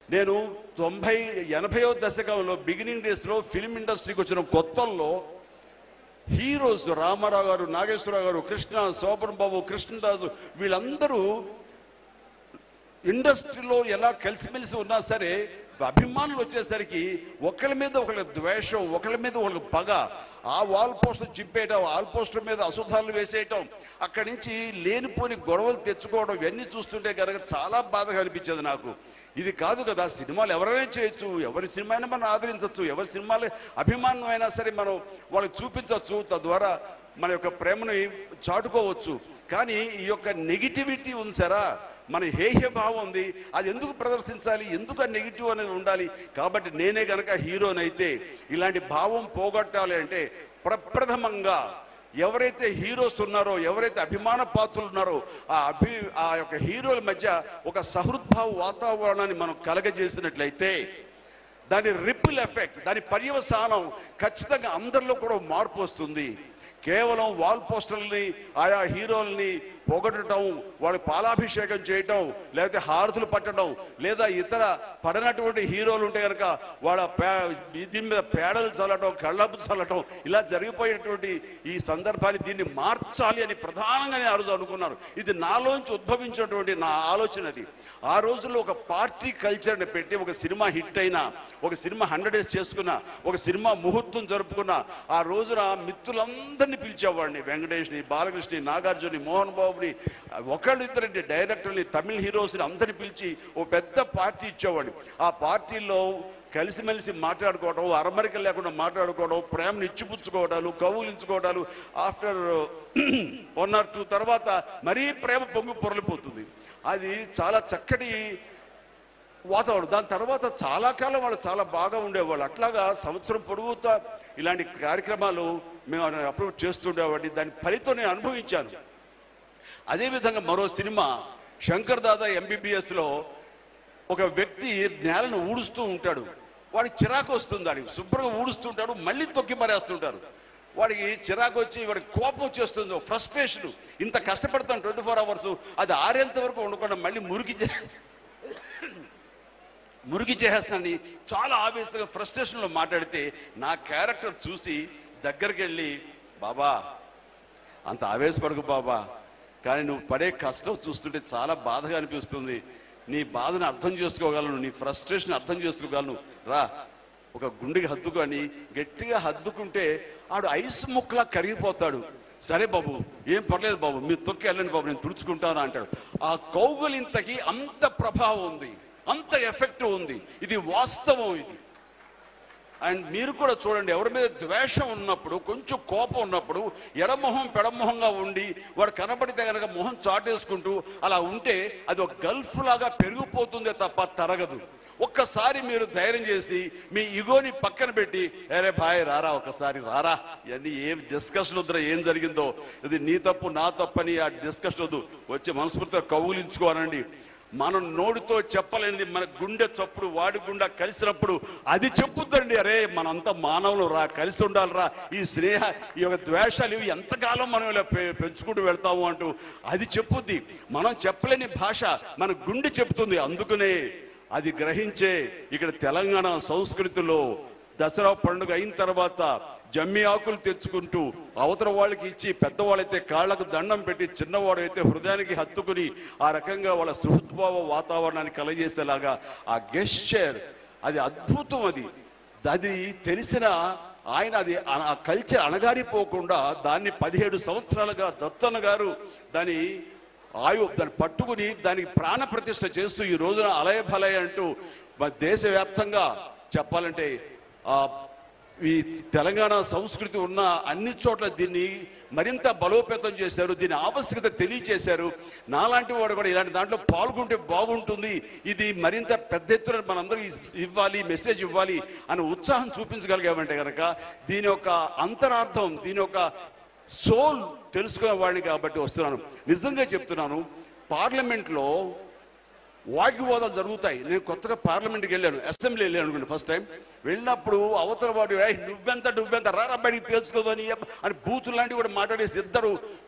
నేను తొంభై ఎనభైవ దశకంలో బిగినింగ్ డేస్లో ఫిల్మ్ ఇండస్ట్రీకి వచ్చిన కొత్తల్లో హీరోస్ రామారావు గారు నాగేశ్వరరావు గారు కృష్ణ శోభన్ బాబు కృష్ణదాసు వీళ్ళందరూ ఇండస్ట్రీలో ఎలా కలిసిమెలిసి ఉన్నా సరే అభిమానులు వచ్చేసరికి ఒకరి మీద ఒకరి ద్వేషం ఒకరి మీద ఒకరి పగ ఆ వాల్ పోస్టర్ చింపేయటం వాల్ పోస్టర్ మీద అశుద్ధాలు వేసేయటం అక్కడి నుంచి లేనిపోని గొడవలు తెచ్చుకోవడం ఇవన్నీ చూస్తుంటే కనుక చాలా బాధగా అనిపించేది నాకు ఇది కాదు కదా సినిమాలు ఎవరైనా చేయొచ్చు ఎవరి సినిమా అయినా మనం ఆదరించవచ్చు ఎవరి సినిమాలు అభిమానం అయినా సరే మనం వాళ్ళకి చూపించవచ్చు తద్వారా మన యొక్క ప్రేమని చాటుకోవచ్చు కానీ ఈ యొక్క నెగిటివిటీ ఉంది సరా మన హేహ్య భావం ఉంది అది ఎందుకు ప్రదర్శించాలి ఎందుకు ఆ నెగిటివ్ అనేది ఉండాలి కాబట్టి నేనే గనక హీరోనైతే ఇలాంటి భావం పోగొట్టాలి అంటే ప్రప్రథమంగా ఎవరైతే హీరోస్ ఉన్నారో ఎవరైతే అభిమాన పాత్రులు ఉన్నారో ఆ అభి ఆ యొక్క హీరోల మధ్య ఒక సహృద్భావ వాతావరణాన్ని మనం కలగజేసినట్లయితే దాని రిపుల్ ఎఫెక్ట్ దాని పర్యవసానం ఖచ్చితంగా అందరిలో కూడా మార్పు వస్తుంది కేవలం వాల్ పోస్టర్లని ఆయా హీరోల్ని పొగడటం వాళ్ళ పాలాభిషేకం చేయటం లేకపోతే హారతులు పట్టడం లేదా ఇతర పడినటువంటి హీరోలు ఉంటే కనుక వాళ్ళ పే దీని మీద పేడలు చల్లటం కళ్ళపు చల్లటం ఇలా జరిగిపోయేటువంటి ఈ సందర్భాన్ని దీన్ని మార్చాలి అని ప్రధానంగా నేను ఆ రోజు అనుకున్నాను ఇది నాలోంచి ఉద్భవించినటువంటి నా ఆలోచన అది ఆ రోజుల్లో ఒక పార్టీ కల్చర్ని పెట్టి ఒక సినిమా హిట్ అయినా ఒక సినిమా హండ్రెడ్ డేస్ చేసుకున్న ఒక సినిమా ముహూర్తం జరుపుకున్న ఆ రోజున మిత్రులందరినీ పిలిచేవాడిని వెంకటేష్ని బాలకృష్ణని నాగార్జుని మోహన్ బాబుని ఒకళ్ళు ఇద్దరండి డైరెక్టర్ని తమిళ హీరోస్ని అందరిని పిలిచి ఓ పెద్ద పార్టీ ఇచ్చేవాడిని ఆ పార్టీలో కలిసిమెలిసి మాట్లాడుకోవడం అరమరిక లేకుండా మాట్లాడుకోవడం ప్రేమను ఇచ్చిపుచ్చుకోవడాలు కవులించుకోవడాలు ఆఫ్టర్ వన్ ఆర్ టూ తర్వాత మరీ ప్రేమ పొంగు పొరలిపోతుంది అది చాలా చక్కటి వాతావరణం దాని తర్వాత చాలా కాలం వాళ్ళు చాలా బాగా ఉండేవాళ్ళు అట్లాగా సంవత్సరం పొడుగుతా ఇలాంటి కార్యక్రమాలు మేము అప్రూవ్ చేస్తుండేవాడిని దాని ఫలితం నేను అనుభవించాను అదేవిధంగా మరో సినిమా శంకర్ దాదా ఎంబీబీఎస్లో ఒక వ్యక్తి నేలను ఊడుస్తూ ఉంటాడు వాడికి చిరాకు వస్తుంది వాడికి శుభ్రంగా ఊడుస్తుంటాడు మళ్ళీ తొక్కి మరేస్తుంటారు వాడికి చిరాకు వచ్చి వాడికి కోపం వచ్చేస్తుంది ఫ్రస్ట్రేషన్ ఇంత కష్టపడతాను ట్వంటీ ఫోర్ అవర్స్ అది ఆరేంత వరకు ఉండకుండా మళ్ళీ మురికి చే- మురికి చేసేస్తానని చాలా ఆవేశంగా ఫ్రస్ట్రేషన్లో మాట్లాడితే నా క్యారెక్టర్ చూసి దగ్గరికి వెళ్ళి బాబా అంత ఆవేశపడకు బాబా కానీ నువ్వు పడే కష్టం చూస్తుంటే చాలా బాధగా అనిపిస్తుంది నీ బాధను అర్థం చేసుకోగలను నీ ఫ్రస్ట్రేషన్ అర్థం చేసుకోగలను రా ఒక గుండెకి హద్దుకొని గట్టిగా హద్దుకుంటే ఆడు ఐస్ ముక్కలా కరిగిపోతాడు సరే బాబు ఏం పర్లేదు బాబు మీరు తొక్కి వెళ్ళండి బాబు నేను తుడుచుకుంటాను అంటాడు ఆ కౌగులింతకి అంత ప్రభావం ఉంది అంత ఎఫెక్ట్ ఉంది ఇది వాస్తవం ఇది అండ్ మీరు కూడా చూడండి ఎవరి మీద ద్వేషం ఉన్నప్పుడు కొంచెం కోపం ఉన్నప్పుడు ఎడమొహం పెడమొహంగా ఉండి వాడు కనబడితే కనుక మొహం చాటేసుకుంటూ అలా ఉంటే అది ఒక గల్ఫ్ లాగా పెరిగిపోతుందే తప్ప తరగదు ఒక్కసారి మీరు ధైర్యం చేసి మీ ఇగోని పక్కన పెట్టి అరే భాయ్ రారా ఒకసారి రారా ఇవన్నీ ఏం డిస్కషన్ వద్దురా ఏం జరిగిందో ఇది నీ తప్పు నా తప్పు అని ఆ డిస్కషన్ వద్దు వచ్చి మనస్ఫూర్తిగా కౌగులించుకోవాలండి మనం నోటితో చెప్పలేనిది మన గుండె చప్పుడు వాడి గుండె కలిసినప్పుడు అది చెప్పుద్దండి అరే మనంతా మానవులు రా కలిసి ఉండాలిరా ఈ స్నేహ ఈ యొక్క ద్వేషాలు ఇవి ఎంతకాలం మనం ఇలా పె- పెంచుకుంటూ వెళ్తాము అంటూ అది చెప్పుద్ది మనం చెప్పలేని భాష మన గుండె చెప్తుంది అందుకనే అది గ్రహించే ఇక్కడ తెలంగాణ సంస్కృతిలో దసరా పండుగ అయిన తర్వాత జమ్మి ఆకులు తెచ్చుకుంటూ అవతల వాళ్ళకి ఇచ్చి పెద్దవాళ్ళైతే కాళ్ళకు దండం పెట్టి చిన్నవాడు అయితే హృదయానికి హత్తుకుని ఆ రకంగా వాళ్ళ సుహృద్భావ వాతావరణాన్ని కలగజేసేలాగా ఆ గెస్చర్ అది అద్భుతం అది అది తెలిసిన ఆయన అది ఆ- ఆ కల్చర్ అణగారిపోకుండా దాన్ని పదిహేడు సంవత్సరాలుగా దత్తన్న గారు దాని ఆయు దాన్ని పట్టుకుని దానికి ప్రాణ ప్రతిష్ఠ చేస్తూ ఈ రోజున అలయ భలయ అంటూ మన దేశవ్యాప్తంగా చెప్పాలంటే ఆ ఈ తెలంగాణ సంస్కృతి ఉన్న అన్ని చోట్ల దీన్ని మరింత బలోపేతం చేశారు దీని ఆవశ్యకత తెలియచేశారు నాలాంటి వాడు కూడా ఇలాంటి దాంట్లో పాల్గొంటే బాగుంటుంది ఇది మరింత పెద్ద ఎత్తున మనందరూ ఇవ్వాలి మెసేజ్ ఇవ్వాలి అనే ఉత్సాహం చూపించగలిగామంటే కనుక దీని యొక్క అంతరార్థం దీని యొక్క సోల్ తెలుసుకునే వాడిని కాబట్టి వస్తున్నాను నిజంగా చెప్తున్నాను పార్లమెంట్లో వాగ్వివాదాలు జరుగుతాయి నేను కొత్తగా పార్లమెంట్కి వెళ్ళాను అసెంబ్లీ వెళ్ళాను అనుకోండి ఫస్ట్ టైం వెళ్ళినప్పుడు అవతల వాడు "ఏయ్, నువ్వెంత నువ్వెంత రారా బయటికి తెలుసుకోదని అని బూతులు లాంటివి కూడా మాట్లాడేసి ఇద్దరు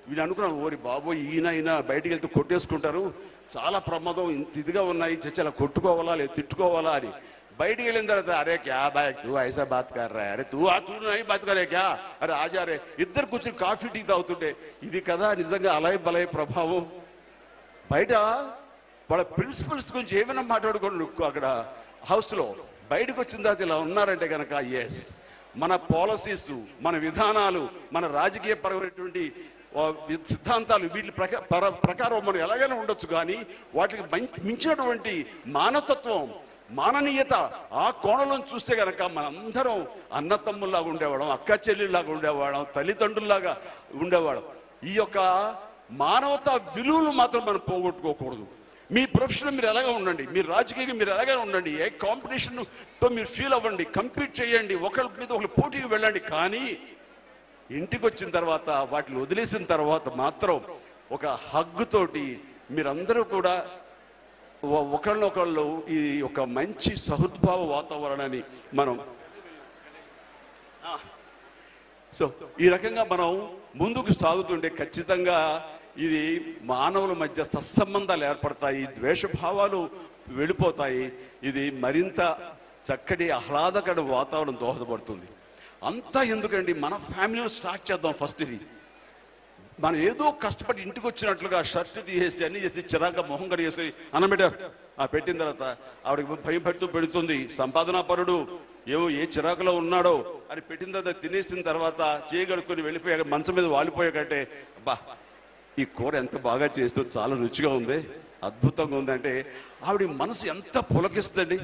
వీళ్ళు అనుకున్నాను ఓరి బాబోయ్ ఈయన ఈయన బయటికి వెళ్తే కొట్టేసుకుంటారు చాలా ప్రమాదం ఇంత ఇదిగా ఉన్నాయి చచ్చి అలా కొట్టుకోవాలా లేదా తిట్టుకోవాలా అని బయటికి వెళ్ళిన తర్వాత అరే క్యా బాయ్ తూ ఐసా బాత్ కర్ రా అరే తూ ఆ తూ నహీ బాత్ కరే క్యా అరే ఆజా రే ఇద్దరు కూర్చొని కాఫీ టీ తాగుతుంటే ఇది కదా నిజంగా అలాయ్ బలయ్ ప్రభావం బయట వాళ్ళ ప్రిన్సిపల్స్ గురించి ఏమైనా మాట్లాడుకోండి అక్కడ హౌస్లో బయటకు వచ్చిన తర్వాత ఇలా ఉన్నారంటే కనుక ఎస్ మన పాలసీస్ మన విధానాలు మన రాజకీయ పరమైనటువంటి ఆ, వి- సిద్ధాంతాలు వీటి ప్రక- పర- ప్రకారం మనం ఎలాగైనా ఉండొచ్చు కానీ వాటికి మం- మించినటువంటి మానవతత్వం మాననీయత ఆ కోణంలో చూస్తే గనక మనందరం అన్నతమ్ముల్లాగా ఉండేవాళ్ళం అక్క చెల్లెళ్ళలాగా ఉండేవాళ్ళం తల్లిదండ్రుల్లాగా ఉండేవాళ్ళం ఈ యొక్క మానవతా విలువలు మాత్రం మనం పోగొట్టుకోకూడదు మీ ప్రొఫెషన్ మీరు ఎలాగా ఉండండి మీరు రాజకీయంగా మీరు ఎలాగా ఉండండి ఏ కాంపిటీషన్ తో మీరు ఫీల్ అవ్వండి కంపీట్ చేయండి ఒకరి మీద ఒకరి పోటీకి వెళ్ళండి కానీ ఇంటికి వచ్చిన తర్వాత వాటిని వదిలేసిన తర్వాత మాత్రం ఒక హగ్గు తోటి మీరందరూ కూడా ఒ- ఒకళ్ళనొకళ్ళు ఈ ఒక మంచి సహృద్భావ వాతావరణాన్ని మనం సో ఈ రకంగా మనం ముందుకు సాగుతుంటే ఖచ్చితంగా ఇది మానవుల మధ్య సత్సంబంధాలు ఏర్పడతాయి ద్వేషభావాలు వెళ్ళిపోతాయి ఇది మరింత చక్కటి ఆహ్లాదకర వాతావరణం దోహదపడుతుంది అంతా ఎందుకండి మన ఫ్యామిలీలో స్టార్ట్ చేద్దాం ఫస్ట్ ఇది మనం ఏదో కష్టపడి ఇంటికి వచ్చినట్లుగా షర్ట్ తీసేసి అన్ని చేసి చిరాక మొహం కడిగేసి అన్నబిడ్డ ఆ పెట్టిన తర్వాత ఆవిడకి భయం పెడుతూ పెడుతుంది సంపాదనా పరుడు ఏమో ఏ చిరాకులో ఉన్నాడో అని పెట్టిన తర్వాత తినేసిన తర్వాత చేయగలుగుకొని వెళ్ళిపోయాక మంచం మీద వాలిపోయాకంటే అబ్బా ఈ కూర ఎంత బాగా చేస్తూ చాలా రుచిగా ఉంది అద్భుతంగా ఉంది అంటే ఆవిడ మనసు ఎంత పులకిస్తుంది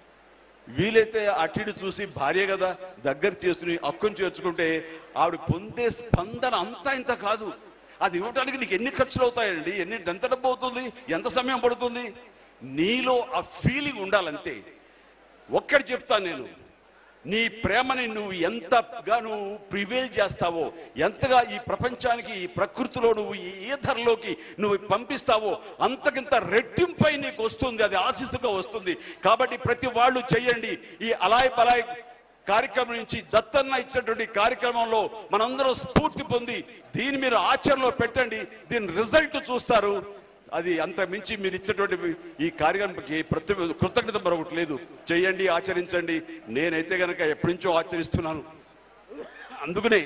వీలైతే అట్టిడి చూసి భార్య కదా దగ్గర చేసుకుని అక్కుని చేర్చుకుంటే ఆవిడ పొందే స్పందన అంతా ఇంత కాదు అది ఇవ్వడానికి నీకు ఎన్ని ఖర్చులు అవుతాయండి ఎన్ని ఎంత డబ్బు అవుతుంది ఎంత సమయం పడుతుంది నీలో ఆ ఫీలింగ్ ఉండాలంతే ఒక్కటి చెప్తాను నేను నీ ప్రేమని నువ్వు ఎంతగా నువ్వు ప్రివేల్ చేస్తావో ఎంతగా ఈ ప్రపంచానికి ఈ ప్రకృతిలో నువ్వు ఈ ఈధర్లోకి నువ్వు పంపిస్తావో అంతకింత రెట్టింపై నీకు వస్తుంది అది ఆశిస్తుగా వస్తుంది కాబట్టి ప్రతి వాళ్ళు చెయ్యండి ఈ అలాయ్ బలాయ్ కార్యక్రమం నుంచి దత్తన్న ఇచ్చినటువంటి కార్యక్రమంలో మనందరం స్ఫూర్తి పొంది దీన్ని మీరు ఆచరణలో పెట్టండి దీని రిజల్ట్ చూస్తారు అది అంత మించి మీరు ఇచ్చినటువంటి ఈ కార్యక్రమానికి ప్రతి కృతజ్ఞత మరొకటి లేదు చేయండి ఆచరించండి నేనైతే గనక ఎప్పటి నుంచో ఆచరిస్తున్నాను అందుకనే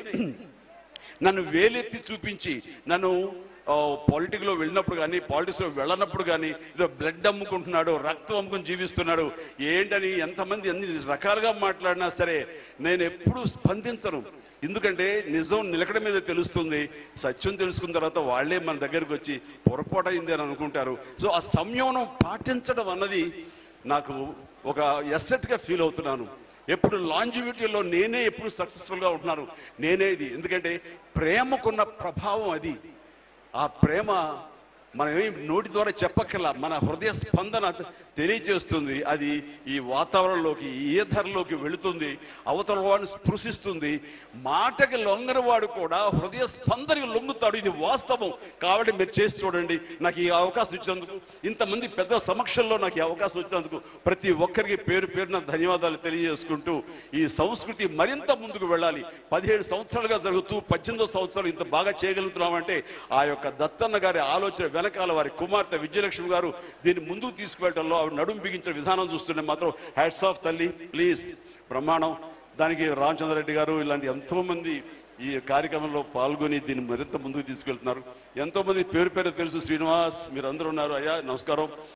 నన్ను వేలెత్తి చూపించి నన్ను పాలిటిక్ లో వెళ్ళినప్పుడు కానీ పాలిటిక్స్ లో వెళ్ళనప్పుడు కానీ ఏదో బ్లడ్ అమ్ముకుంటున్నాడు రక్తం అమ్ముకుని జీవిస్తున్నాడు ఏంటని ఎంతమంది ఎన్ని రకాలుగా మాట్లాడినా సరే నేను ఎప్పుడూ స్పందించను ఎందుకంటే నిజం నిలకడ మీద తెలుస్తుంది సత్యం తెలుసుకున్న తర్వాత వాళ్ళే మన దగ్గరకు వచ్చి పొరపాటు అయింది అని అనుకుంటారు సో ఆ సంయమనం పాటించడం అన్నది నాకు ఒక ఎసెట్ గా ఫీల్ అవుతున్నాను ఎప్పుడు లాంజివిటీలో నేనే ఎప్పుడు సక్సెస్ఫుల్ గా ఉంటున్నాను నేనే ఇది ఎందుకంటే ప్రేమకున్న ప్రభావం అది ఆ ప్రేమ మనం ఏం నోటి ద్వారా చెప్పక్కర్లా మన హృదయ స్పందన తెలియజేస్తుంది అది ఈ వాతావరణంలోకి ఈ ఈధర్లోకి వెళుతుంది అవతల వాడిని స్పృశిస్తుంది మాటకి లొంగని వాడు కూడా హృదయ స్పందనకి లొంగుతాడు ఇది వాస్తవం కాబట్టి మీరు చేసి చూడండి నాకు ఈ అవకాశం ఇచ్చినందుకు ఇంతమంది పెద్ద సమక్షంలో నాకు ఈ అవకాశం ఇచ్చినందుకు ప్రతి ఒక్కరికి పేరు పేరున ధన్యవాదాలు తెలియజేసుకుంటూ ఈ సంస్కృతి మరింత ముందుకు వెళ్ళాలి పదిహేడు సంవత్సరాలుగా జరుగుతూ పద్దెనిమిదో సంవత్సరాలు ఇంత బాగా చేయగలుగుతున్నామంటే ఆ యొక్క దత్తన్న గారి ఆలోచన వెనకాల వారి కుమార్తె విజయలక్ష్మి గారు దీన్ని ముందుకు తీసుకువెళ్ళడంలో ఆవిడ నడుము బిగించిన విధానం చూస్తుంటే మాత్రం హ్యాట్స్ ఆఫ్ తల్లి ప్లీజ్ ప్రమాణం దానికి రామచంద్రరెడ్డి గారు ఇలాంటి ఎంతో మంది ఈ కార్యక్రమంలో పాల్గొని దీన్ని మరింత ముందుకు తీసుకెళ్తున్నారు ఎంతో మంది పేరు పేరు తెలుసు శ్రీనివాస్ మీరు అందరూ ఉన్నారు అయ్యా నమస్కారం